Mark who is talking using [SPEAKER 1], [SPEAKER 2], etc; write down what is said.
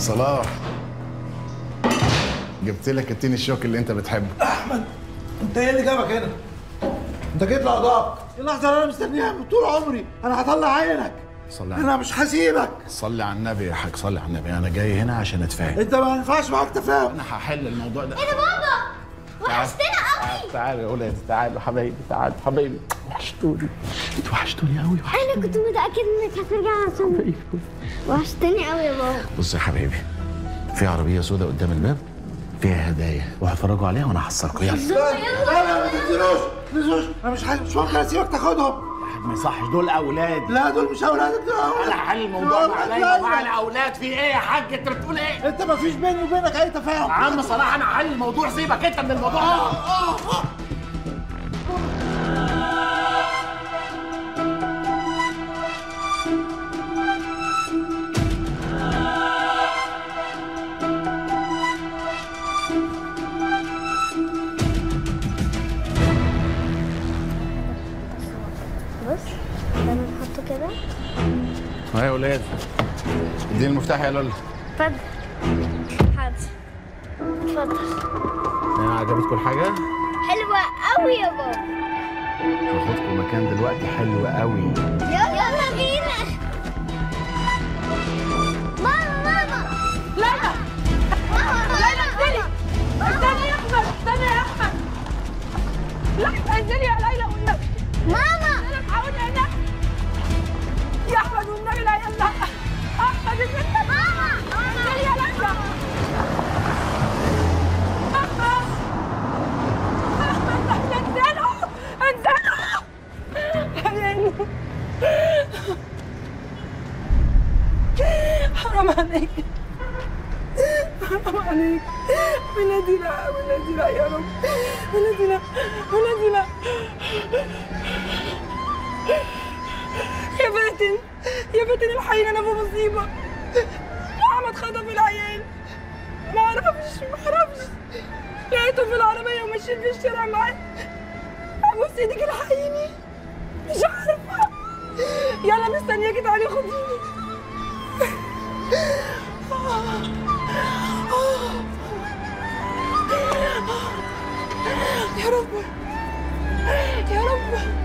[SPEAKER 1] صلاح جبت لك التين الشوك اللي انت بتحبه
[SPEAKER 2] احمد انت ايه اللي جابك هنا؟ انت جيت لاعضائك اللحظه اللي انا مستنيها من طول عمري انا هطلع عينك
[SPEAKER 1] صلي على
[SPEAKER 2] انا مش هسيبك
[SPEAKER 1] صلي على النبي يا حاج صلي على النبي انا جاي هنا عشان اتفاهم
[SPEAKER 2] انت ما ينفعش معاك تفاهم
[SPEAKER 1] انا هحل الموضوع ده
[SPEAKER 3] ايه ده بابا وحشتنا قوي
[SPEAKER 1] تعالوا يا ولاد تعالوا حبايبي تعالوا حبايبي وحشتوني انتوا وحشتوني قوي
[SPEAKER 3] انا كنت متاكد انك هترجع عشان وحشتني قوي يا بابا
[SPEAKER 1] بص يا حبايبي في عربيه سوداء قدام الباب فيها هدايا وهتفرجوا عليها وانا هحصلكم يلا
[SPEAKER 2] لا لا ما تنزلوش ما تنزلوش انا مش حاجة مش ممكن اسيبك تاخدهم
[SPEAKER 1] ما يصحش دول اولاد
[SPEAKER 2] لا دول مش اولادك دول أولادك.
[SPEAKER 1] انا هحل الموضوع مع
[SPEAKER 2] لا،
[SPEAKER 1] ليلى
[SPEAKER 2] لا.
[SPEAKER 1] ومع الاولاد في ايه يا حاج انت بتقول ايه
[SPEAKER 2] انت ما فيش بيني وبينك اي تفاهم
[SPEAKER 1] يا عم صلاح انا هحل الموضوع سيبك انت من الموضوع ده
[SPEAKER 3] بص ده انا نحطه كده
[SPEAKER 1] ها يا ولاد اديني المفتاح يا لولا
[SPEAKER 3] اتفضل حاضر اتفضل
[SPEAKER 1] انا عجبتكم الحاجه
[SPEAKER 3] حلوة قوي يا بابا
[SPEAKER 1] هاخدكم مكان دلوقتي حلو قوي
[SPEAKER 3] يلا بينا ماما ماما
[SPEAKER 4] ليلى
[SPEAKER 3] ماما
[SPEAKER 4] ليلى انزلي استني يا احمد استني يا احمد لا انزلي يا ليلى والنبي
[SPEAKER 3] ماما
[SPEAKER 4] انا تعاوني هنا يا احمد والنبي لا يلا احمد انزلي
[SPEAKER 3] ماما
[SPEAKER 4] انزلي يا ليلى احمد احمد انزلوا انزلوا يا عيني حرام عليك حرام عليك ولادي لا ولادي لا يا رب ولادي لا ولادي لا يا فاتن يا فاتن الحين انا في مصيبه احمد خطف العيال ما اعرفش ما اعرفش لقيته في العربيه وماشيين في الشارع معاه ابوس ايدك الحقيني مش عارفه يلا مستنياكي تعالي خديني يا رب يا رب